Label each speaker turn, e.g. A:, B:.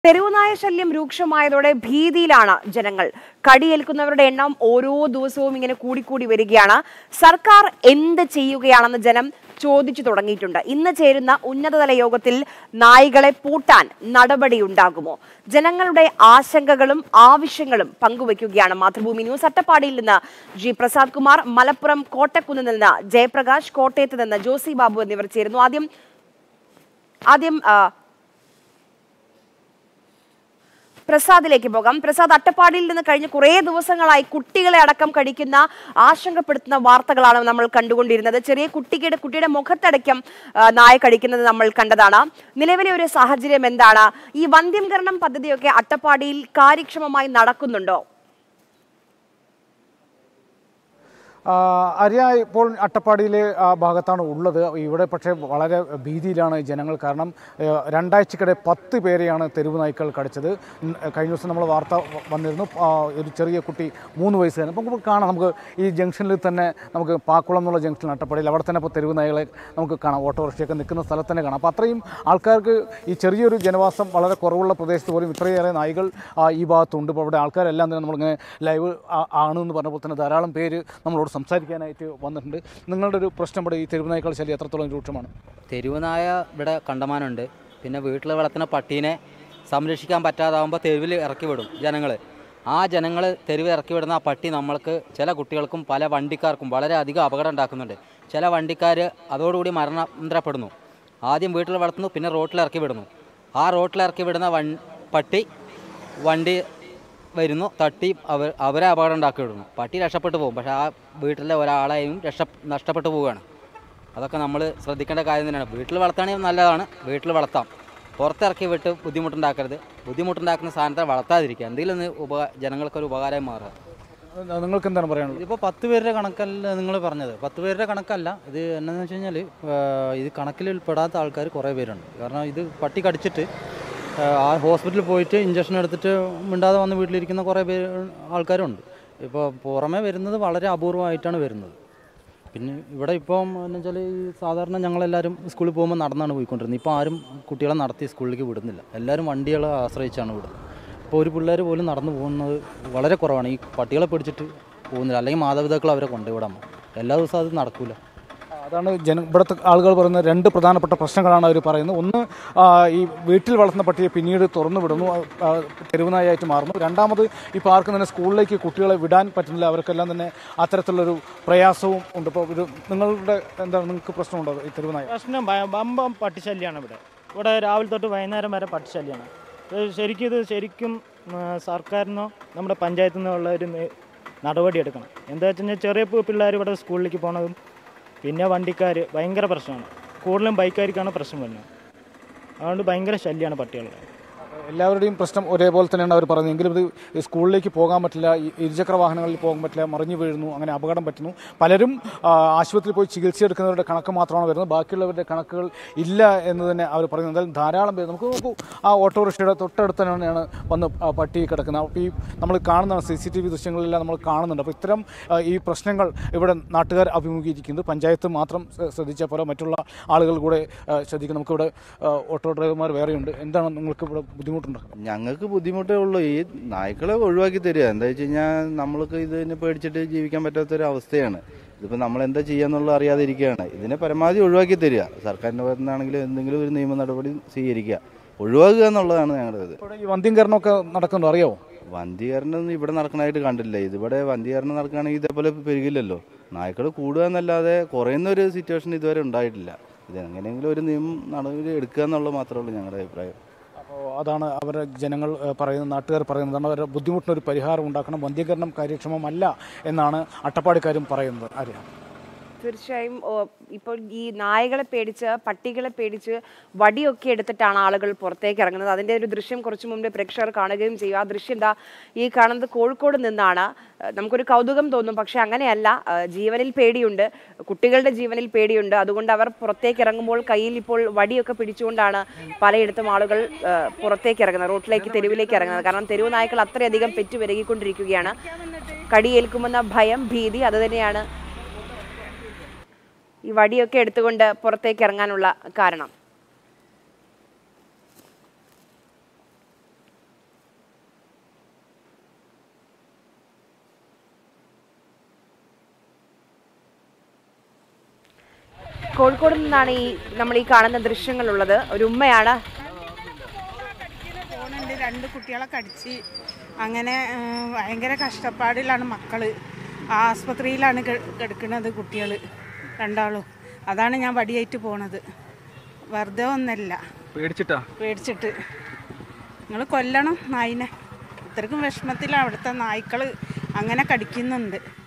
A: തെരുവുനായ ശല്യം രൂക്ഷമായതോടെ ഭീതിയിലാണ് ജനങ്ങൾ കടിയേൽക്കുന്നവരുടെ എണ്ണം ഓരോ ദിവസവും ഇങ്ങനെ കൂടിക്കൂടി വരികയാണ് സർക്കാർ എന്ത് ചെയ്യുകയാണെന്ന് ജനം ചോദിച്ചു തുടങ്ങിയിട്ടുണ്ട് ഇന്ന് ചേരുന്ന ഉന്നതതല യോഗത്തിൽ നായികളെ പൂട്ടാൻ നടപടിയുണ്ടാകുമോ ജനങ്ങളുടെ ആശങ്കകളും ആവശ്യങ്ങളും പങ്കുവയ്ക്കുകയാണ് മാതൃഭൂമി ന്യൂസ് അട്ടപ്പാടിയിൽ നിന്ന് ജി പ്രസാദ് കുമാർ മലപ്പുറം കോട്ടക്കുന്നിൽ നിന്ന് ജയപ്രകാശ് കോട്ടയത്ത് നിന്ന് ജോസി ബാബു എന്നിവർ ചേരുന്നു ആദ്യം ആദ്യം ആ, പ്രസാദിലേക്ക് പോകാം പ്രസാദ് അട്ടപ്പാടിയിൽ നിന്ന് കഴിഞ്ഞ കുറേ ദിവസങ്ങളായി കുട്ടികളെ അടക്കം കടിക്കുന്ന ആശങ്കപ്പെടുത്തുന്ന വാർത്തകളാണ് നമ്മൾ കണ്ടുകൊണ്ടിരുന്നത് ചെറിയ കുട്ടിയുടെ കുട്ടിയുടെ മുഖത്തടക്കം ആ, നായ കടിക്കുന്നത് നമ്മൾ കണ്ടതാണ് നിലവിലെ ഒരു സാഹചര്യം എന്താണ് ഈ വന്ധ്യംകരണം പദ്ധതിയൊക്കെ അട്ടപ്പാടിയിൽ കാര്യക്ഷമമായി നടക്കുന്നുണ്ടോ
B: ആ, അരിയ ഇപ്പോൾ അട്ടപ്പാടിയിലെ ആ ഭാഗത്താണ് ഉള്ളത് ഇവിടെ പക്ഷേ വളരെ ഭീതിയിലാണ് ജനങ്ങൾ കാരണം ഏഹ്, രണ്ടാഴ്ചക്കിടെ പത്ത് പേരെയാണ് തെരുവ് നായ്ക്കൾ കടിച്ചത് ഉം, കഴിഞ്ഞ ദിവസം നമ്മൾ വാർത്ത വ- വന്നിരുന്നു ആ, ഒരു ചെറിയ കുട്ടി മൂന്ന് വയസ്സുകാരൻ അപ്പോൾ നമുക്ക് കാണാം നമുക്ക് ഈ ജംഗ്ഷനിൽ തന്നെ നമുക്ക് പാക്കുളം എന്നുള്ള ജംഗ്ഷൻ അട്ടപ്പാടിയിൽ അവിടെ തന്നെ ഇപ്പോൾ തെരുവ് നായ്ക്കളെ നമുക്ക് കാണാം ഓട്ടോറിക്ഷയൊക്കെ നിൽക്കുന്ന സ്ഥലത്ത് തന്നെ കാണാം അപ്പോൾ അത്രയും ആൾക്കാർക്ക് ഈ ചെറിയൊരു ജനവാസം വളരെ കുറവുള്ള പ്രദേശത്ത് പോലും ഇത്രയേറെ നായ്കൾ ആ, ഈ ഭാഗത്തുണ്ട് ഇപ്പോൾ അവിടെ ആൾക്കാരെല്ലാം തന്നെ നമ്മളിങ്ങനെ ലൈവ് ആ- ആണെന്ന് പറഞ്ഞപ്പോൾ തന്നെ ധാരാളം പേര് നമ്മളോട് സംസാരിക്കാനായിട്ട് വന്നിട്ടുണ്ട് നിങ്ങളുടെ ഒരു പ്രശ്നം ഇവിടെ ഈ തെരുവ് നായ്ക്കൾ ശല്യം എത്രത്തോളം രൂക്ഷമാണ്
C: തെരുവുനായ ഇവിടെ കണ്ടമാനമുണ്ട് പിന്നെ വീട്ടിൽ വളർത്തുന്ന പട്ടീനെ സംരക്ഷിക്കാൻ പറ്റാതാവുമ്പോൾ തെരുവിൽ ഇറക്കി വിടും ജനങ്ങൾ ആ ജനങ്ങൾ തെരുവിൽ ഇറക്കി വിടുന്ന ആ പട്ടി നമ്മൾക്ക് ചില കുട്ടികൾക്കും പല വണ്ടിക്കാർക്കും വളരെയധികം അപകടം ഉണ്ടാക്കുന്നുണ്ട് ചില വണ്ടിക്കാർ അതോടുകൂടി മരണപ്പെടുന്നു ആദ്യം വീട്ടിൽ വളർത്തുന്നു പിന്നെ റോട്ടിൽ ഇറക്കി വിടുന്നു ആ റോട്ടിൽ ഇറക്കി വിടുന്ന വൺ പട്ടി വണ്ടി വരുന്നു തട്ടി അവർ അവരെ അപകടം ഉണ്ടാക്കി വിടുന്നു പട്ടി രക്ഷപ്പെട്ടു പോകും പക്ഷേ ആ വീട്ടിലെ ഒരാളെയും രക്ഷ നഷ്ടപ്പെട്ടു പോവുകയാണ് അതൊക്കെ നമ്മൾ ശ്രദ്ധിക്കേണ്ട കാര്യം തന്നെയാണ് വീട്ടിൽ വളർത്തുകയാണെങ്കിൽ നല്ലതാണ് വീട്ടിൽ വളർത്താം പുറത്തിറക്കി വിട്ട് ബുദ്ധിമുട്ടുണ്ടാക്കരുത് ബുദ്ധിമുട്ടുണ്ടാക്കുന്ന സാധനത്തെ വളർത്താതിരിക്കുക എന്തെങ്കിലും ഒന്ന് ഉപകാ ജനങ്ങൾക്കൊരു ഉപകാരമായി മാറുക
B: നിങ്ങൾക്ക് എന്താണ് പറയാനുള്ളത്
D: ഇതിപ്പോൾ പത്ത് പേരുടെ കണക്കല്ല നിങ്ങൾ പറഞ്ഞത് പത്ത് പേരുടെ കണക്കല്ല ഇത് എന്നാന്ന് വെച്ച് കഴിഞ്ഞാൽ ഇത് കണക്കിൽ പെടാത്ത ആൾക്കാർ കുറേ പേരുണ്ട് കാരണം ഇത് പട്ടി കടിച്ചിട്ട് ആ, ആ ഹോസ്പിറ്റലിൽ പോയിട്ട് ഇഞ്ചക്ഷൻ എടുത്തിട്ട് മിണ്ടാതെ വന്ന് വീട്ടിലിരിക്കുന്ന കുറേ പേര് ആൾക്കാരുണ്ട് ഇപ്പോൾ പുറമേ വരുന്നത് വളരെ അപൂർവമായിട്ടാണ് വരുന്നത് പിന്നെ ഇവിടെ ഇപ്പം എന്ന് വെച്ചാൽ ഈ സാധാരണ ഞങ്ങളെല്ലാവരും സ്കൂളിൽ പോകുമ്പോൾ നടന്നാണ് പോയിക്കൊണ്ടിരുന്നത് ഇപ്പോൾ ആരും കുട്ടികളെ നടത്തി സ്കൂളിലേക്ക് വിടുന്നില്ല എല്ലാവരും വണ്ടികളെ ആശ്രയിച്ചാണ് വിടുന്നത് ഇപ്പോൾ ഒരു പിള്ളേർ പോലും നടന്നു പോകുന്നത് വളരെ കുറവാണ് ഈ പട്ടികളെ പിടിച്ചിട്ട് പോകുന്നില്ല അല്ലെങ്കിൽ മാതാപിതാക്കൾ അവരെ കൊണ്ടുവിടാൻ എല്ലാ ദിവസവും അത് നടക്കില്ല
B: അതാണ് ജന ഇവിടുത്തെ ആളുകൾ പറയുന്ന രണ്ട് പ്രധാനപ്പെട്ട പ്രശ്നങ്ങളാണ് അവർ പറയുന്നത് ഒന്ന് ആ, ഈ വീട്ടിൽ വളർത്തുന്ന പട്ടിയെ പിന്നീട് തുറന്നു വിടുന്നു ആ, തെരുവ് നായായിട്ട് മാറുന്നു രണ്ടാമത് ഇപ്പോൾ ആർക്കും തന്നെ സ്കൂളിലേക്ക് കുട്ടികളെ വിടാൻ പറ്റുന്നില്ല അവർക്കെല്ലാം തന്നെ അത്തരത്തിലുള്ളൊരു പ്രയാസവും ഉണ്ട് ഇപ്പോൾ ഒരു നിങ്ങളുടെ എന്താണ് നിങ്ങൾക്ക് പ്രശ്നമുണ്ടോ ഈ തെരുവ് നായ
E: പ്രശ്നം ഭയ- ബമ്പം പട്ടിശല്യമാണ് ഇവിടെ ഇവിടെ രാവിലെ തൊട്ട് വൈകുന്നേരം വരെ പട്ടിശല്യമാണ് ഇത് ശരിക്കും ഇത് ശരിക്കും ഉം, സർക്കാരിനോ നമ്മുടെ പഞ്ചായത്തിൽ നിന്നോ ഉള്ള ഒരു നേ- നടപടി എടുക്കണം എന്താ വെച്ച് കഴിഞ്ഞാൽ ചെറിയ പിള്ളേർ ഇവിടെ സ്കൂളിലേക്ക് പോണതും പിന്നെ വണ്ടിക്കാർ ഭയങ്കര പ്രശ്നമാണ് കൂടുതലും ബൈക്കാർക്കാണ് പ്രശ്നം വരുന്നത് അതുകൊണ്ട് ഭയങ്കര ശല്യമാണ് പട്ടികളുടെ
B: എല്ലാവരുടെയും പ്രശ്നം ഒരേപോലെ തന്നെയാണ് അവർ പറയുന്നത് എങ്കിലും ഇത് ഈ സ്കൂളിലേക്ക് പോകാൻ പറ്റില്ല ഈ ഇരുചക്ര വാഹനങ്ങളിൽ പോകാൻ പറ്റില്ല മറിഞ്ഞു വീഴുന്നു അങ്ങനെ അപകടം പറ്റുന്നു പലരും ആ, ആശുപത്രിയിൽ പോയി ചികിത്സ എടുക്കുന്നവരുടെ കണക്ക് മാത്രമാണ് വരുന്നത് ബാക്കിയുള്ളവരുടെ കണക്കുകൾ ഇല്ല എന്ന് തന്നെ അവർ പറയുന്നത് എന്തായാലും ധാരാളം പേര് നമുക്ക് നോക്കൂ ആ ഓട്ടോറിക്ഷയുടെ തൊട്ടടുത്ത് തന്നെയാണ് വന്ന് ആ പട്ടി കിടക്കുന്നത് അപ്പോൾ ഈ നമ്മൾ കാണുന്ന സി സി ടി വി ദൃശ്യങ്ങളെല്ലാം നമ്മൾ കാണുന്നുണ്ട് അപ്പോൾ ഇത്തരം ആ, ഈ പ്രശ്നങ്ങൾ ഇവിടെ നാട്ടുകാർ അഭിമുഖീകരിക്കുന്നത് പഞ്ചായത്ത് മാത്രം ശ്ര- ശ്രദ്ധിച്ചാൽ പോലെ മറ്റുള്ള ആളുകൾ കൂടെ ആ, ശ്രദ്ധിക്കണം നമുക്കിവിടെ ആ, ഓട്ടോ ഡ്രൈവർമാർ വേറെയുണ്ട് എന്താണ് നിങ്ങൾക്ക് ഇവിടെ ബുദ്ധിമുട്ടുണ്ടോ
F: ഞങ്ങൾക്ക് ബുദ്ധിമുട്ടേ ഉള്ളൂ ഈ നായ്ക്കളെ ഒഴിവാക്കി തരിക എന്താ വെച്ച് കഴിഞ്ഞാൽ നമ്മൾക്ക് ഇതിനെ പേടിച്ചിട്ട് ജീവിക്കാൻ പറ്റാത്തൊരു അവസ്ഥയാണ് ഇതിപ്പോൾ നമ്മൾ എന്താ ചെയ്യാന്നുള്ളത് അറിയാതെ ഇരിക്കുകയാണ് ഇതിനെ പരമാവധി ഒഴിവാക്കി തരിക സർക്കാരിൻ്റെ ഭാഗത്തു നിന്നാണെങ്കിലും എന്തെങ്കിലും ഒരു നിയമ നടപടി സ്വീകരിക്കുക ഒഴിവാക്കുക എന്നുള്ളതാണ് ഞങ്ങളുടെ ഇത്
B: ഇവിടെ ഈ വന്ധ്യംകരണമൊക്കെ നടക്കുന്നുണ്ടോ അറിയാമോ
F: വന്ധ്യീകരണം ഇവിടെ നടക്കണമായിട്ട് കണ്ടില്ല ഇതിവിടെ വന്ധ്യീകരണം നടക്കുകയാണെങ്കിൽ ഇതേപോലെ പെരുകില്ലല്ലോ നായ്ക്കൾ കൂടുക എന്നല്ലാതെ കുറയുന്ന ഒരു സിറ്റുവേഷൻ ഇതുവരെ ഉണ്ടായിട്ടില്ല ഇത് എങ്ങനെയെങ്കിലും ഒരു നിയമം നടപടി എടുക്കുക എന്നുള്ളത് മാത്രമേ ഉള്ളൂ ഞങ്ങളുടെ അഭിപ്രായം
B: അപ്പോൾ അതാണ് അവരുടെ ജനങ്ങൾ ഏഹ്, പറയുന്നത് നാട്ടുകാർ പറയുന്നതാണ് അവരുടെ ബുദ്ധിമുട്ടിനൊരു പരിഹാരം ഉണ്ടാക്കണം വന്ധ്യീകരണം കാര്യക്ഷമമല്ല എന്നാണ് അട്ടപ്പാടിക്കാരും പറയുന്നത് അറിയാം
A: തീർച്ചയായും ഓ, ഇപ്പോൾ ഈ നായകളെ പേടിച്ച് പട്ടികളെ പേടിച്ച് വടിയൊക്കെ എടുത്തിട്ടാണ് ആളുകൾ പുറത്തേക്ക് ഇറങ്ങുന്നത് അതിന്റെ ഒരു ദൃശ്യം കുറച്ചു മുമ്പേ പ്രേക്ഷകർ കാണുകയും ചെയ്യും ആ ദൃശ്യം എന്താ ഈ കാണുന്നത് കോഴിക്കോട് നിന്നാണ് ഏഹ് നമുക്കൊരു കൗതുകം തോന്നും പക്ഷെ അങ്ങനെയല്ല ഏഹ് ജീവനിൽ പേടിയുണ്ട് കുട്ടികളുടെ ജീവനിൽ പേടിയുണ്ട് അതുകൊണ്ട് അവർ പുറത്തേക്ക് ഇറങ്ങുമ്പോൾ കയ്യിൽ ഇപ്പോൾ വടിയൊക്കെ പിടിച്ചുകൊണ്ടാണ് പലയിടത്തും ആളുകൾ ഏഹ് പുറത്തേക്ക് ഇറങ്ങുന്നത് റോട്ടിലേക്ക് തെരുവിലേക്ക് ഇറങ്ങുന്നത് കാരണം തെരുവ് നായ്ക്കൾ അത്രയധികം പെറ്റു പെരുകിക്കൊണ്ടിരിക്കുകയാണ് കടിയേൽക്കുമെന്ന ഭയം ഭീതി അത് തന്നെയാണ് ഈ വടിയൊക്കെ എടുത്തുകൊണ്ട് പുറത്തേക്ക് ഇറങ്ങാനുള്ള കാരണം കോഴിക്കോട് നിന്നാണ് ഈ നമ്മൾ ഈ കാണുന്ന ദൃശ്യങ്ങളുള്ളത് ഒരു ഉമ്മയാണ്
G: ഫോണുണ്ട് രണ്ട് കുട്ടികളെ കടിച്ച് അങ്ങനെ ആ, ഭയങ്കര കഷ്ടപ്പാടിലാണ് മക്കൾ ആസ്പത്രിയിലാണ് കിടക്കുന്നത് കുട്ടികൾ രണ്ടാളും അതാണ് ഞാൻ വടിയായിട്ട് പോണത് വെറുതെ ഒന്നല്ല
B: പേടിച്ചിട്ടാ
G: പേടിച്ചിട്ട് നിങ്ങൾ കൊല്ലണം നായിനെ ഇത്രക്കും വിഷമത്തിലാണ് അവിടുത്തെ നായ്ക്കൾ അങ്ങനെ കടിക്കുന്നുണ്ട്